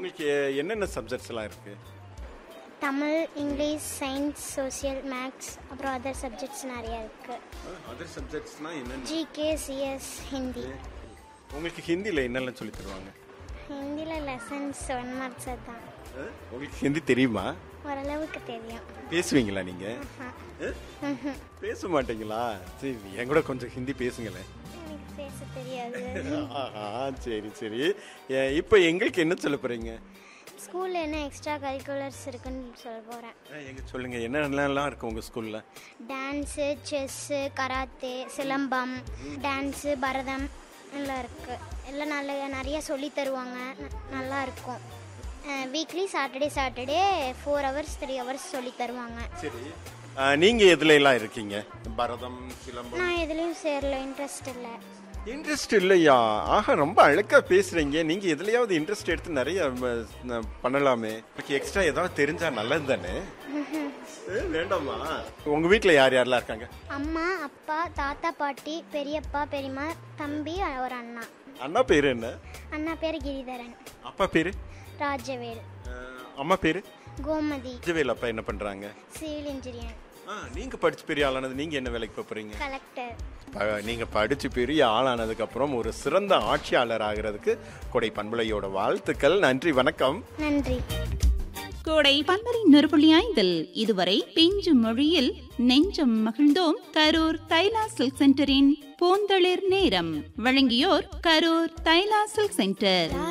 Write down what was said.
உங்களுக்கு என்னென்ன சப்ஜெக்ட்ஸ் எல்லாம் இருக்கு Tamil English science social maths அப்புறம் அதர் சப்ஜெக்ட்ஸ் நிறைய இருக்கு அதர் சப்ஜெக்ட்ஸ்னா என்னென்ன ஜிகே சிஎஸ் ஹிந்தி உங்களுக்கு ஹிந்தியில் என்னெல்லாம் சொல்லி தருவாங்க ஹிந்தியில் லெசன்ஸ் ஒன் மார்க்ஸ் தான் அஹ், உங்களுக்கு ஹிந்தி தெரியுமா ஓரளவுக்கு தெரியும் பேசுவீங்களா நீங்க அஹ்? பேச மாட்டீங்களா சரி என் கூட கொஞ்சம் ஹிந்தி பேசுங்களேன் எனக்கு பேச தெரியாது ஆஹா, சரி சரி அஹ், இப்போ எங்களுக்கு என்ன சொல்ல போறீங்க ஸ்கூலில் என்ன எக்ஸ்ட்ரா கரிக்குலர்ஸ் இருக்குன்னு சொல்ல போகிறேன் அஹ், எங்க சொல்லுங்க என்னென்னலாம் இருக்கு உங்க ஸ்கூல்ல dance chess karate silambam dance Bharatam எல்லாம் இருக்குது எல்லாம் நல்ல நிறைய சொல்லி தருவாங்க ந- நல்லா இருக்கும் weekly Saturday Saturday four hours three hours சொல்லி தருவாங்க சரி அஹ், நீங்க எதுல எல்லாம் இருக்கீங்க பரதம் சிலம்பம் நான் எதுலேயும் சேரல இன்ட்ரெஸ்ட் இல்லை இன்ட்ரெஸ்ட் இல்லையா ஆஹா ரொம்ப அழகா பேசுறீங்க நீங்க எதுலயாவது இன்ட்ரெஸ்ட் எடுத்து நிறைய ம, ந- பண்ணலாமே உங்களுக்கு எக்ஸ்ட்ரா ஏதாவது தெரிஞ்சா நல்லது தானே ஏ, வேண்டாமா உங்க வீட்ல யார் யாரெல்லாம் இருக்காங்க அம்மா அப்பா தாத்தா பாட்டி பெரியப்பா பெரியம்மா தம்பி ஒரு அண்ணா அண்ணா பேரு என்ன அண்ணா பேர் கிரிதரன் அப்பா பேரு ராஜவேல் அஹ், அம்மா பேரு கோமதி விஜயவேல் அப்பா என்ன பண்றாங்க சிவில் இன்ஜினியர் ஆ, நீங்க படிச்சு பெரிய ஆளானது நீங்க என்ன வேலைக்கு போப் போறீங்க கலெக்டர் ப- நீங்க படிச்சு பெரிய ஆளானதுக்கு அப்புறம் ஒரு சிறந்த ஆட்சியாளர் ஆகிறதுக்கு கொடை பண்புலையோட வாழ்த்துக்கள் நன்றி வணக்கம் நன்றி கோடை பன்மரி நெருப்புள்ளி ஐந்தில் இதுவரை பிஞ்சு மொழியில் நெஞ்சம் மகிழ்ந்தோம் கரூர் தைலா சில்க் சென்டரின் பூந்தளிர் நேரம் வழங்கியோர் கரூர் தைலா சில்க் சென்டர்